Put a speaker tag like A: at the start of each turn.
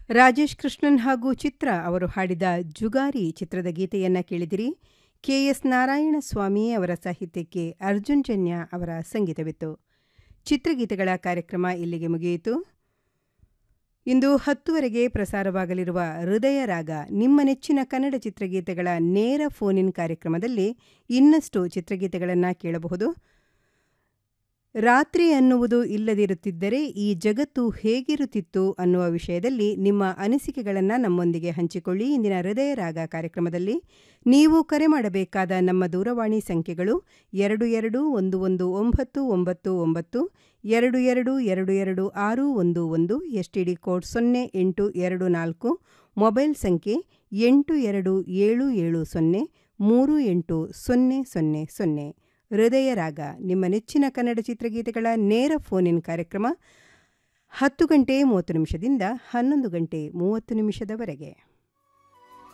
A: ರಾಜೇಶ್ ಕೃಷ್ಣನ್ ಹಾಗೂ ಚಿತ್ರ ಅವರು ಹಾಡಿದ ಜುಗಾರಿ ಚಿತ್ರದ ಗೀತೆಯನ್ನು ಕೇಳಿದಿರಿ ಕೆ ಎಸ್ ನಾರಾಯಣ ಸ್ವಾಮಿ ಅವರ ಸಾಹಿತ್ಯಕ್ಕೆ ಅರ್ಜುನ್ ಜನ್ಯ ಅವರ ಸಂಗೀತವಿತ್ತು ಚಿತ್ರಗೀತೆಗಳ ಕಾರ್ಯಕ್ರಮ ಇಲ್ಲಿಗೆ ಮುಗಿಯಿತು ಇಂದು ಹತ್ತುವರೆಗೆ ಪ್ರಸಾರವಾಗಲಿರುವ ಹೃದಯ ರಾಗ ನಿಮ್ಮ ನೆಚ್ಚಿನ ಕನ್ನಡ ಚಿತ್ರಗೀತೆಗಳ ನೇರ ಫೋನ್ ಇನ್ ಕಾರ್ಯಕ್ರಮದಲ್ಲಿ ಇನ್ನಷ್ಟು ಚಿತ್ರಗೀತೆಗಳನ್ನು ಕೇಳಬಹುದು ರಾತ್ರಿ ಅನ್ನುವುದು ಇಲ್ಲದಿರುತ್ತಿದ್ದರೆ ಈ ಜಗತ್ತು ಹೇಗಿರುತ್ತಿತ್ತು ಅನ್ನುವ ವಿಷಯದಲ್ಲಿ ನಿಮ್ಮ ಅನಿಸಿಕೆಗಳನ್ನು ನಮ್ಮೊಂದಿಗೆ ಹಂಚಿಕೊಳ್ಳಿ ಇಂದಿನ ಹೃದಯ ರಾಗ ಕಾರ್ಯಕ್ರಮದಲ್ಲಿ ನೀವು ಕರೆ ಮಾಡಬೇಕಾದ ನಮ್ಮ ದೂರವಾಣಿ ಸಂಖ್ಯೆಗಳು ಎರಡು ಎರಡು ಒಂದು ಒಂದು ಒಂಬತ್ತು ಒಂಬತ್ತು ಒಂಬತ್ತು ಎರಡು ಎರಡು ಎರಡು ಎರಡು ಆರು ಒಂದು ಒಂದು ಎಸ್ ಟಿ ಡಿ ಕೋಡ್ ಸೊನ್ನೆ ಎಂಟು ಎರಡು ನಾಲ್ಕು ಮೊಬೈಲ್ ಸಂಖ್ಯೆ ಎಂಟು ಎರಡು ಏಳು ಏಳು ಸೊನ್ನೆ ಮೂರು ಎಂಟು ಸೊನ್ನೆ ಸೊನ್ನೆ ಸೊನ್ನೆ ಹೃದಯ ರಾಗ ನಿಮ್ಮ ನೆಚ್ಚಿನ ಕನ್ನಡ ಚಿತ್ರಗೀತೆಗಳ ನೇರ ಫೋನ್ ಇನ್ ಕಾರ್ಯಕ್ರಮ ಹತ್ತು ಗಂಟೆ ಮೂವತ್ತು ನಿಮಿಷದಿಂದ ಹನ್ನೊಂದು ಗಂಟೆ ಮೂವತ್ತು ನಿಮಿಷದವರೆಗೆ